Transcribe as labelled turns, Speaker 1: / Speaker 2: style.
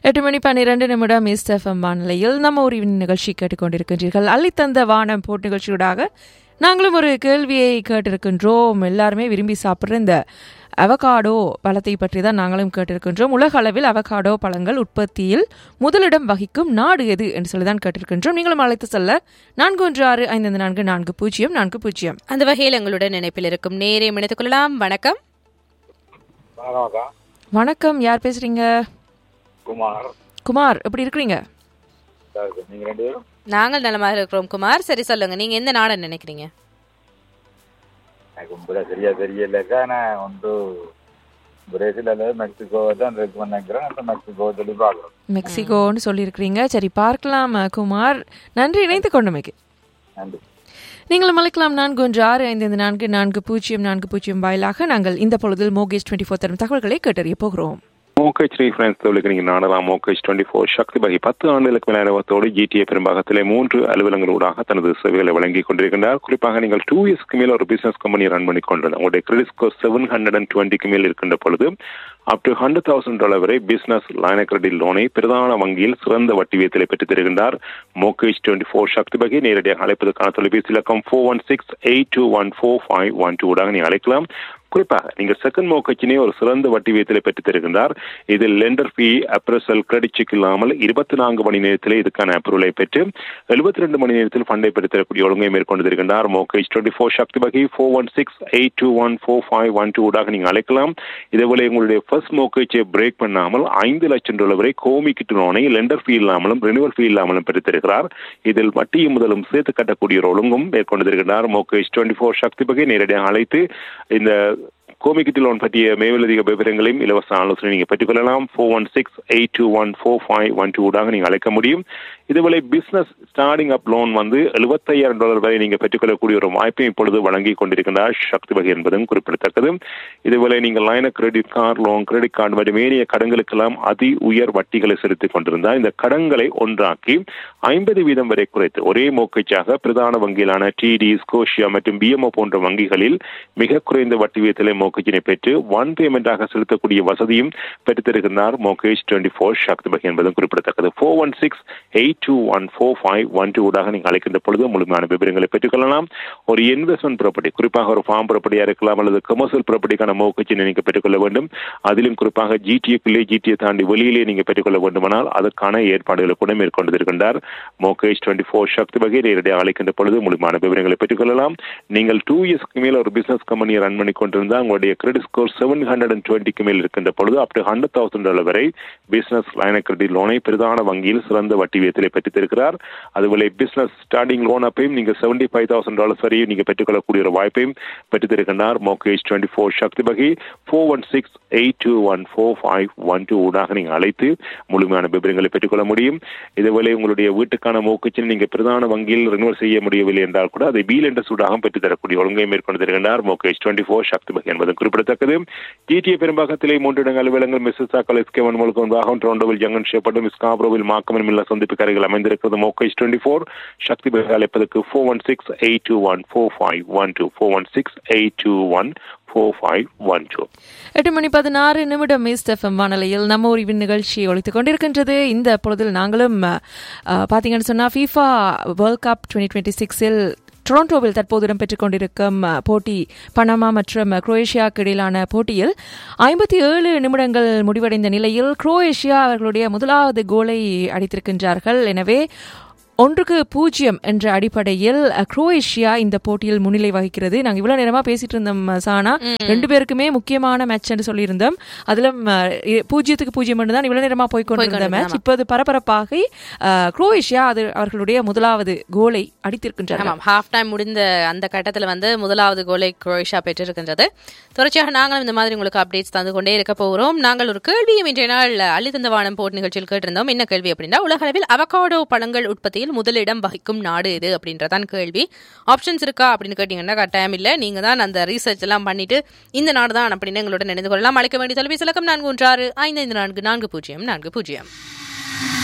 Speaker 1: எட்டு மணி பன்னிரண்டு நிமிடம் ஈஸ்ட் எஃப்எம் வானிலையில் நம்ம ஒரு நிகழ்ச்சி கேட்டுக்கொண்டிருக்கின்றீர்கள் அள்ளித்தந்த வானம் போட் நிகழ்ச்சியூடாக நாங்களும் ஒரு கேள்வியை கேட்டிருக்கின்றோம் எல்லாருமே விரும்பி சாப்பிட்ற இந்த அவகாடோ பழத்தை பற்றி தான் நாங்களும் கேட்டிருக்கின்றோம் உலக அளவில் அவகாடோ பழங்கள் உற்பத்தியில் முதலிடம் வகிக்கும் நாடு எது என்று சொல்லி தான் கேட்டிருக்கின்றோம் நீங்களும் அழைத்து செல்ல நான்கு ஒன்று ஆறு ஐந்து நான்கு நான்கு பூஜ்ஜியம் நான்கு பூஜ்ஜியம்
Speaker 2: அந்த வகையில் எங்களுடன் நினைப்பில் இருக்கும் நேரே இணைத்துக் கொள்ளலாம் வணக்கம்
Speaker 3: வணக்கம்க்கா
Speaker 1: வணக்கம் யார் பேசுறீங்க
Speaker 3: குமார்
Speaker 1: குமார் எப்படி இருக்கிறீங்க
Speaker 3: சார் நீங்க ரெண்டு பேரும்
Speaker 2: நாங்கள் நலமாக இருக்கிறோம் குமார் சரி சொல்லுங்க நீங்க எந்த நாடை நினைக்கிறீங்க
Speaker 3: எனக்கு உங்களை சரியா தெரியலக்கா நான் வந்து பிரேசில் அல்லது மெக்சிகோவை தான் ரெக்கமெண்ட் நினைக்கிறேன் அந்த மெக்சிகோ சொல்லி பார்க்குறோம்
Speaker 1: மெக்சிகோன்னு சொல்லியிருக்கிறீங்க சரி பார்க்கலாம் குமார் நன்றி இணைத்து கொண்டமைக்கு
Speaker 3: நன்றி
Speaker 1: நீங்களும் அழைக்கலாம் நான்கு ஒன்று ஆறு ஐந்து ஐந்து நான்கு நான்கு பூஜ்ஜியம் நான்கு பூஜ்ஜியம் வாயிலாக நாங்கள் இந்த பொழுதில் மோகேஷ் டுவெண்ட்டி ஃபோர் தரும் தகவல்களை கேட்டறிய போகிறோம்
Speaker 4: மோகேஜ் ரீஃபரன்ஸ் தொழிலுக்கு நீங்கள் நாடலாம் மோகேஜ் டுவெண்ட்டி ஃபோர் சக்தி பகி பத்து ஆண்டுகளுக்கு மேல் அனுபவத்தோடு ஜிடிஏ பெரும்பாகத்திலே மூன்று அலுவலங்களூடாக தனது சேவைகளை வழங்கிக் கொண்டிருக்கின்றார் குறிப்பாக நீங்கள் டூ இயர்ஸ்க்கு மேல் ஒரு பிசினஸ் கம்பெனி ரன் பண்ணி கொண்டுள்ள உங்களுடைய credit score seven hundred and டுவெண்ட்டிக்கு மேல் இருக்கின்ற பொழுது up to hundred thousand dollar வரை பிசினஸ் லைன கிரெடிட் லோனை பிரதான வங்கியில் சிறந்த வட்டி வீதத்திலே பெற்றுத் தருகின்றார் மோகேஜ் டுவெண்ட்டி ஃபோர் சக்தி பகை நேரடியாக அழைப்பதற்கான தொலைபேசி இலக்கம் four one six eight two one four five one two ஊடாக நீங்கள் அழைக்கலாம் குறிப்பாக நீங்கள் செகண்ட் மோக்கச்சினை ஒரு சிறந்த வட்டி வீதத்தில் பெற்றுத் தருகின்றார் இதில் lender fee appraisal credit check இல்லாமல் இருபத்தி நான்கு மணி நேரத்தில் இதுக்கான அப்ரூவலை பெற்று எழுபத்தி ரெண்டு மணி நேரத்தில் ஃபண்டை பெற்றுத் தரக்கூடிய ஒழுங்கை மேற்கொண்டு இருக்கின்றார் மோகேஜ் டுவெண்ட்டி ஃபோர் சக்தி வகை four one six eight two one four five one two ஊடாக நீங்கள் அழைக்கலாம் இதேபோல உங்களுடைய ஃபர்ஸ்ட் மோக்கேஜை பிரேக் பண்ணாமல் ஐந்து லட்சம் டாலர் வரை கோமிக்கிட்டு லோனை லெண்டர் ஃபீ இல்லாமலும் ரினிவல் ஃபீ இல்லாமலும் பெற்றுத் தருகிறார் இதில் வட்டியும் முதலும் சேர்த்து கட்டக்கூடிய ஒரு ஒழுங்கும் மேற்கொண்டு இருக்கின்றார் மோகேஜ் டுவெண்ட்டி ஃபோர் சக்தி வகை நேரடியாக அழைத்து இந்த கோமிக்கிட்டு லோன் பற்றிய மேலதிக விவரங்களையும் இலவச ஆலோசனை நீங்கள் பெற்றுக்கொள்ளலாம் four one six eight two one four five one two ஊடாக நீங்கள் அழைக்க முடியும் இதுவரை பிசினஸ் ஸ்டார்டிங் அப் லோன் வந்து எழுபத்தையாயிரம் டாலர் வரை நீங்கள் பெற்றுக்கொள்ளக்கூடிய ஒரு வாய்ப்பை இப்பொழுது வழங்கி கொண்டிருக்கின்றார் சக்தி வகை என்பதும் குறிப்பிடத்தக்கது இதுவரை நீங்கள் லைன credit card loan credit card மற்றும் ஏனைய கடன்களுக்கெல்லாம் அதி உயர் வட்டிகளை செலுத்திக் கொண்டிருந்தால் இந்த கடன்களை ஒன்றாக்கி ஐம்பது வீதம் வரை குறைத்து ஒரே மோக்கச்சாக பிரதான வங்கியிலான டிடி ஸ்கோஷியா மற்றும் பிஎம்ஓ போன்ற வங்கிகளில் மிக குறைந்த வட்டி வீதத்திலே மோக்கச்சினை பெற்று ஒன் பேமெண்டாக செலுத்தக்கூடிய வசதியும் பெற்றுத்தருகின்றார் மோகேஷ் டுவெண்ட்டி ஃபோர் சக்தி பகை என்பதும் குறிப்பிடத்தக்கது four one six eight two one four five one two ஊடாக நீங்கள் அழைக்கின்ற பொழுது முழுமையான விவரங்களை பெற்றுக்கொள்ளலாம் ஒரு இன்வெஸ்ட்மெண்ட் ப்ராப்பர்ட்டி குறிப்பாக ஒரு ஃபார்ம் ப்ராப்பர்ட்டியாக இருக்கலாம் அல்லது கமர்ஷியல் ப்ராப்பர்ட்டிக்கான மோக்கச்சினை நீங்கள் பெற்றுக்கொள்ள வேண்டும் அதிலும் குறிப்பாக ஜிடிஏக்குள்ளே ஜிடிஏ தாண்டி வெளியிலே நீங்கள் பெற்றுக்கொள்ள வேண்டுமானால் அதற்கான ஏற்பாடுகளை கூட மேற்கொண்டிருக்கின்றார் மோகேஷ் டுவெண்ட்டி ஃபோர் சக்தி வகை நேரடியாக அழைக்கின்ற பொழுது முழுமையான விவரங்களை பெற்றுக்கொள்ளலாம் நீங்கள் டூ இயர்ஸ்க்கு மேல் ஒரு பிசினஸ் கம்பெனியை ரன் பண்ணி கொண்டிருந்தால் உங்களுடைய credit score seven hundred and டுவெண்ட்டிக்கு மேல் இருக்கின்ற பொழுது up to hundred thousand dollar வரை பிசினஸ் லைன கிரெடிட் லோனை பிரதான வங்கியில் சிறந்த வட்டி வீதத்திலே பெற்றுத்திருக்கிறார் அதுபோல பிசினஸ் ஸ்டார்டிங் லோன் அப்பையும் நீங்கள் செவன்டி ஃபைவ் தௌசண்ட் டாலர்ஸ் வரையும் நீங்கள் பெற்றுக்கொள்ளக்கூடிய ஒரு வாய்ப்பையும் பெற்றுத்திருக்கின்றார் மோகேஷ் டுவெண்ட்டி ஃபோர் சக்தி வகை four one six eight two one four five one two ஊடாக நீங்கள் அழைத்து முழுமையான விவரங்களை பெற்றுக்கொள்ள முடியும் இதுவரை உங்களுடைய வீட்டுக்கான மோக்கச்சினை நீங்கள் பிரதான வங்கியில் ரினுவல் செய்ய முடியவில்லை என்றால் கூட அதை பீல் என்ற சூடாக பெற்றுத்தரக்கூடிய ஒழுங்கை மேற்கொண்டு தருகின்றார் மோகேஷ் டுவெண்ட்டி ஃபோர் சக்தி வகை என்பது குறிப்பிடத்தக்கது ஜிடிஏ பெரும்பாகத்திலே மூன்று இடங்கள் அலுவலகங்கள் மிஸ்ஸஸ் ஆக்கல் எஸ்கேவன் முழுக்க ஒன்றாகவும் டொரண்டோவில் ஜங்கன் ஷேப்பட்டும் ஸ்காப்ரோவில் மாக்கமன் மில்ல சந்திப்பு கரைகள் அமைந்திருக்கிறது மோகேஷ் டுவெண்ட்டி ஃபோர் சக்தி வகை அழைப்பதற்கு four one six eight two one four five one two four one six eight two one four five one two
Speaker 1: எட்டு மணி பதினாறு நிமிடம் ஈஸ்ட் எஃப்எம் வானொலியில் நம்ம ஒரு நிகழ்ச்சி ஒழித்துக் கொண்டிருக்கின்றது இந்த பொழுதில் நாங்களும் அஹ், பார்த்தீங்கன்னு சொன்னால் FIFA world cup twenty twenty சிக்ஸில் டொரண்டோவில் தற்போது இடம்பெற்றுக் கொண்டிருக்கும் அஹ், போட்டி பனாமா மற்றும் குரோஏஷியாவுக்கு இடையிலான போட்டியில் ஐம்பத்தி ஏழு நிமிடங்கள் முடிவடைந்த நிலையில் குரோஏஷியா அவர்களுடைய முதலாவது கோலை அடித்திருக்கின்றார்கள் எனவே ஒன்றுக்கு பூஜ்ஜியம் என்ற அடிப்படையில் அஹ், குரோஏஷியா இந்த போட்டியில் முன்னிலை வகிக்கிறது நாங்கள் இவ்வளவு நேரமா பேசிட்டு இருந்தோம் அஹ், சானா ரெண்டு பேருக்குமே முக்கியமான மேட்ச் என்று சொல்லியிருந்தோம் அதுல அஹ், இ- பூஜ்ஜியத்துக்கு பூஜ்ஜியம் தான் இவ்வளவு நேரமா போய்க்கொண்டிருந்த
Speaker 2: போய்க்கொண்டிருந்தது,
Speaker 1: மேட்ச் இப்போது பரபரப்பாகி அஹ், குரோஏஷியா அது அவர்களுடைய முதலாவது கோலை அடித்திருக்கின்றனர்
Speaker 2: ஆமாம் ஹாஃப் டைம் முடிந்த அந்த கட்டத்தில் வந்து முதலாவது கோலை குரோஷியா பெற்றிருக்கின்றது தொடர்ச்சியாக நாங்களும் இந்த மாதிரி உங்களுக்கு அப்டேட்ஸ் தந்து கொண்டே இருக்க போகிறோம் நாங்கள் ஒரு கேள்வியும் இன்றைய நாள் அள்ளி தந்த வானம் போட் நிகழ்ச்சியில் கேட்டிருந்தோம் என்ன கேள்வி அப்படின்னா உலக அளவில் அவகாடோ பழங்கள் உற்பத்தியில் முதலிடம் வகிக்கும் நாடு இது அப்படின்றதான் கேள்வி ஆப்ஷன்ஸ் இருக்கா அப்படின்னு கேட்டீங்கன்னா கட்டாயம் இல்லை நீங்க தான் அந்த ரீசர்ச் எல்லாம் பண்ணிட்டு இந்த நாடு தான் அப்படின்னு எங்களோட நினைந்து கொள்ளலாம் அழைக்க வேண்டிய தொலைபேசி இலக்கம் நான்கு ஒன்று ஆறு ஐந்து ஐந்து நான்கு நான்கு பூஜ்ஜியம் நான்கு பூஜ்ஜியம்